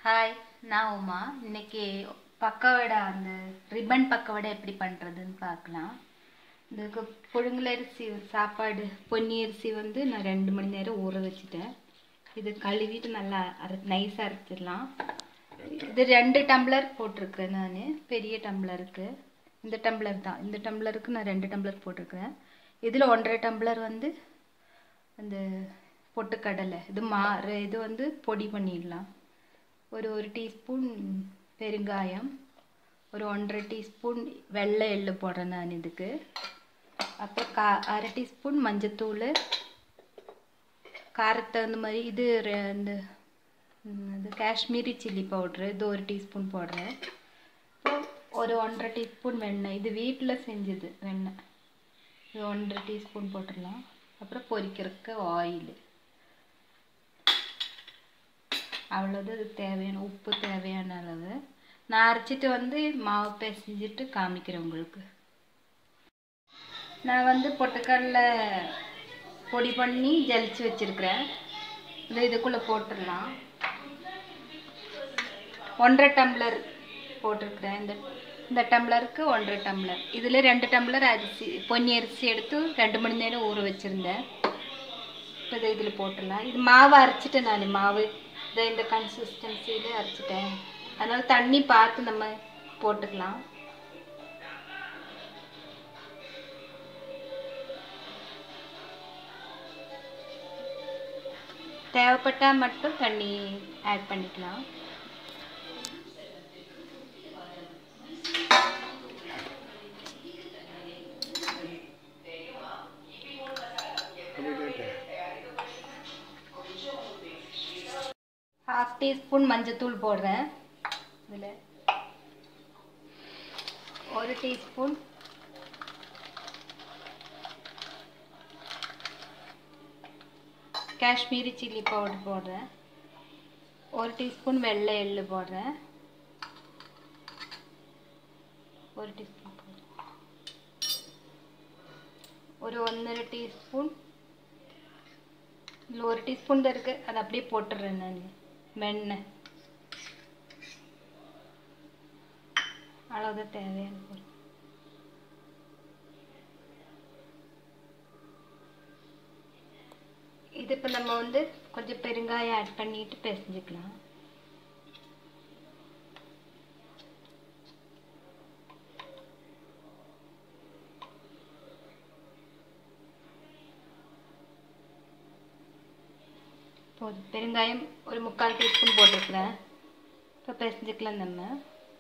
hi நான் உமா இன்னைக்கு பக்கவடை அந்த ரிப்பன் பக்கவடை எப்படி பண்ணுறதுன்னு பார்க்கலாம் இதுக்கு புழுங்கல் அரிசி சாப்பாடு பொன்னி அரிசி வந்து நான் ரெண்டு மணி நேரம் ஊற வச்சுட்டேன் இது கழுவிட்டு நல்லா அரை நைஸாக அரைச்சிடலாம் இது ரெண்டு டம்ளர் போட்டிருக்கிறேன் நான் பெரிய டம்ளருக்கு இந்த டம்ளர் தான் இந்த டம்ளருக்கு நான் ரெண்டு டம்ளர் போட்டிருக்கிறேன் இதில் ஒன்றரை டம்ளர் வந்து அந்த பொட்டுக்கடலை இது மா இது வந்து பொடி பண்ணிடலாம் ஒரு ஒரு டீஸ்பூன் பெருங்காயம் ஒரு ஒன்றரை டீஸ்பூன் வெள்ளை எள்ளு போடுறேன் நான் இதுக்கு அப்புறம் கா அரை டீஸ்பூன் மஞ்சத்தூள் காரத்துக்கு தகுந்த மாதிரி இது ரெ- இந்த ம், இது காஷ்மீரி சில்லி பவுட்ரு இது ஒரு டீஸ்பூன் போடுறேன் அப்புறம் ஒரு ஒன்றரை டீஸ்பூன் வெண்ணெய் இது வீட்டில் செஞ்சது வெண்ணெய் இது ஒன்றரை டீஸ்பூன் போட்டுடலாம் அப்புறம் பொரிக்கிறதுக்கு ஆயில் அவ்வளோது இது தேவையான உப்பு தேவையான அளவு நான் அரைச்சிட்டு வந்து மாவு பிசைஞ்சிட்டு காமிக்கிறேன் உங்களுக்கு நான் வந்து பொட்டுக்கடலை பொடி பண்ணி ஜலிச்சு வச்சிருக்கிறேன் இது இதுக்குள்ளே போட்டுடலாம் ஒன்றரை டம்ளர் போட்டிருக்கிறேன் இந்த இந்த டம்ளருக்கு ஒன்றரை டம்ளர் இதில் ரெண்டு டம்ளர் அரிசி பொன்னி அரிசி எடுத்து ரெண்டு மணி நேரம் ஊற வச்சுருந்தேன் இப்போ இதை இதில் போட்டுடலாம் இது மாவு அரைச்சிட்டேன் நான் மாவு இதை இந்த கன்சிஸ்டன்சியில் அரைச்சிட்டேன் அதனால் தண்ணி பார்த்து நம்ம போட்டுக்கலாம் தேவைப்பட்டால் மட்டும் தண்ணி ஆட் பண்ணிக்கலாம் ஹாஃப் டீஸ்பூன் மஞ்சத்தூள் போடுறேன் இதில் ஒரு டீஸ்பூன் காஷ்மீரி சில்லி பவுடர் போடுறேன் ஒரு டீஸ்பூன் வெள்ளை எள்ளு போடுறேன் ஒரு டீஸ்பூன் போடுறேன் ஒரு ஒன்றரை டீஸ்பூன் இதில் ஒரு டீஸ்பூன் தான் இருக்குது அதை அப்படியே போட்டுடுறேன் நான் வெண்ணெய் அவ்வளோதான் தேவையான பொருள் இது இப்போ நம்ம வந்து கொஞ்சம் பெருங்காயம் ஆட் பண்ணிட்டு பிசைஞ்சுக்கலாம் போதும் பெருங்காயம் ஒரு முக்கால் டீஸ்பூன் போட்டுக்கிறேன் இப்போ பிசைஞ்சுக்கலாம் நம்ம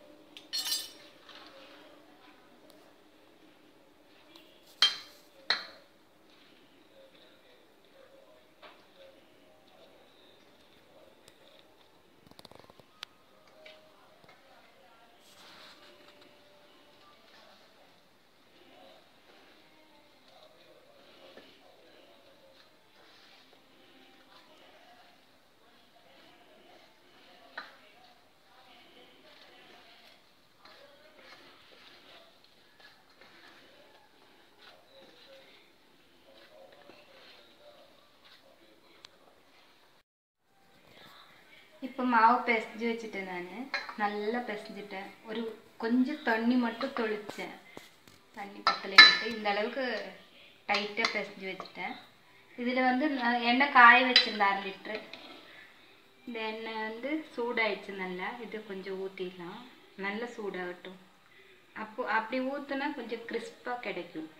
இப்போ மாவு பிசைஞ்சு வச்சுட்டேன் நான் நல்லா பிசைஞ்சிட்டேன் ஒரு கொஞ்சம் தண்ணி மட்டும் தொளிச்சேன் தண்ணி பத்தலைன்ட்டு இந்த அளவுக்கு டைட்டாக பிசைஞ்சு வச்சுட்டேன் இதில் வந்து நான் எண்ணெய் காய வச்சிருந்தேன் அரை லிட்ரு இந்த எண்ணெய் வந்து சூடாயிடுச்சு நல்லா இது கொஞ்சம் ஊற்றிடலாம் நல்லா சூடாகட்டும் அப்போ அப்படி ஊற்றுனா கொஞ்சம் கிறிஸ்பாக கிடைக்கும்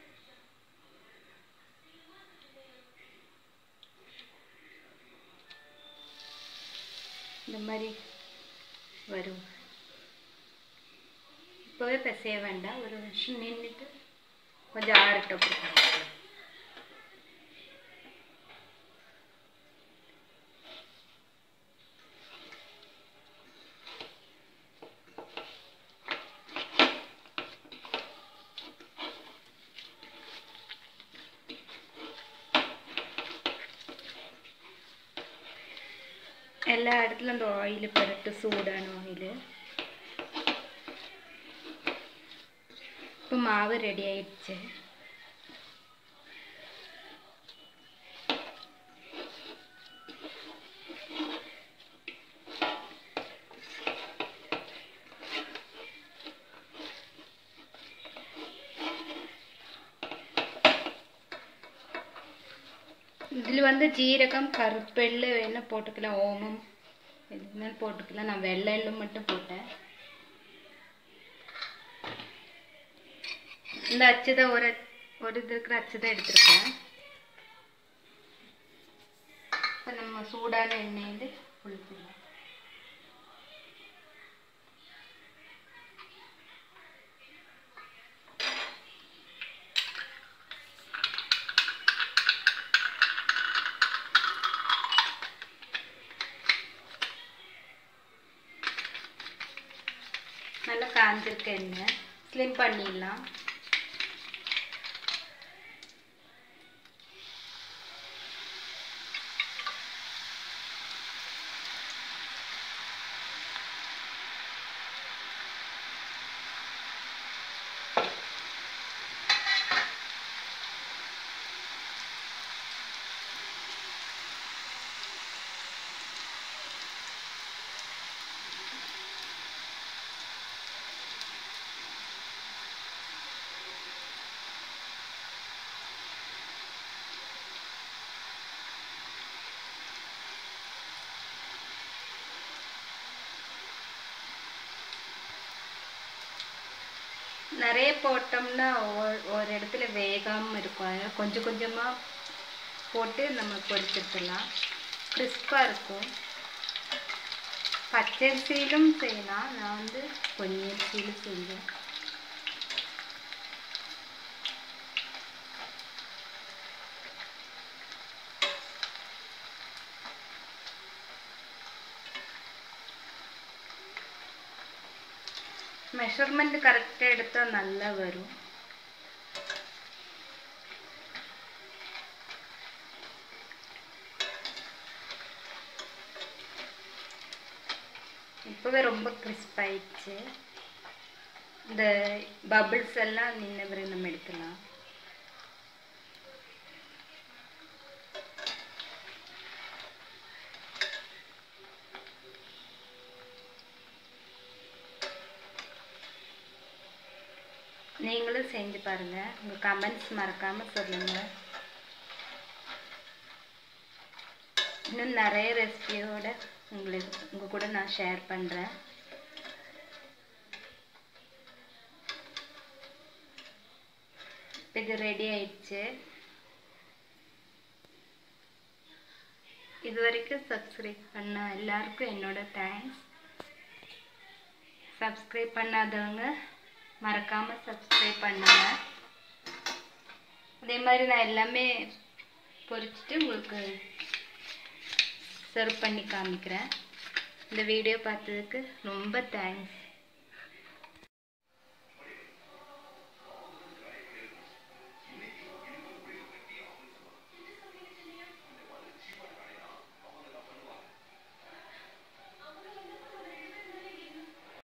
இந்த மாதிரி வரும் இப்போவே பிசைய வேண்டாம் ஒரு நிமிஷம் நின்றுட்டு கொஞ்சம் ஆறட்டும் அப்புறம் எல்லா இடத்துல அந்த ஆயில் பரட்டு சூடான ஆயில் இப்போ மாவு ரெடி ஆயிடுச்சு இதில் வந்து ஜீரகம் கருப்பெள்ளு என்ன போட்டுக்கலாம் ஓமம் எதுவுமே போட்டுக்கலாம் நான் வெள்ளை எள்ளு மட்டும் போட்டேன் இந்த அச்சுதை ஒரு ஒரு இது இருக்கிற அச்சுதை எடுத்திருக்கேன் இப்போ நம்ம சூடான எண்ணெயில் புளிச்சிடலாம் நல்லா காஞ்சிருக்க எண்ணெய் ஸ்லிம் பண்ணிடலாம் நிறைய போட்டோம்னா ஒரு ஒரு இடத்துல வேகாமல் இருக்கும் அதனால கொஞ்சம் கொஞ்சமாக போட்டு நம்ம பொரிச்சிடலாம் கிறிஸ்பாக இருக்கும் பச்சரிசியிலும் செய்யலாம் நான் வந்து பொன்னியரிசியிலும் செஞ்சேன் மெஷர்மெண்ட் கரெக்டாக எடுத்தால் நல்லா வரும் இப்போவே ரொம்ப கிறிஸ்ப் ஆயிடுச்சு இந்த பபிள்ஸ் எல்லாம் நின்ன பிறகு நம்ம எடுக்கலாம் நீங்களும் செஞ்சு பாருங்க உங்க கமெண்ட்ஸ் மறக்காம சொல்லுங்க இன்னும் நிறைய ரெசிபியோட உங்களுக்கு உங்க கூட நான் ஷேர் பண்றேன் இது ரெடி ஆயிடுச்சு இது வரைக்கும் சப்ஸ்கிரைப் பண்ண எல்லாருக்கும் என்னோட தேங்க்ஸ் சப்ஸ்கிரைப் பண்ணாதவங்க மறக்காமல் சப்ஸ்கிரைப் பண்ணுங்க அதே மாதிரி நான் எல்லாமே பொரிச்சிட்டு உங்களுக்கு சர்வ் பண்ணி காமிக்கிறேன் இந்த வீடியோ பார்த்ததுக்கு ரொம்ப தேங்க்ஸ்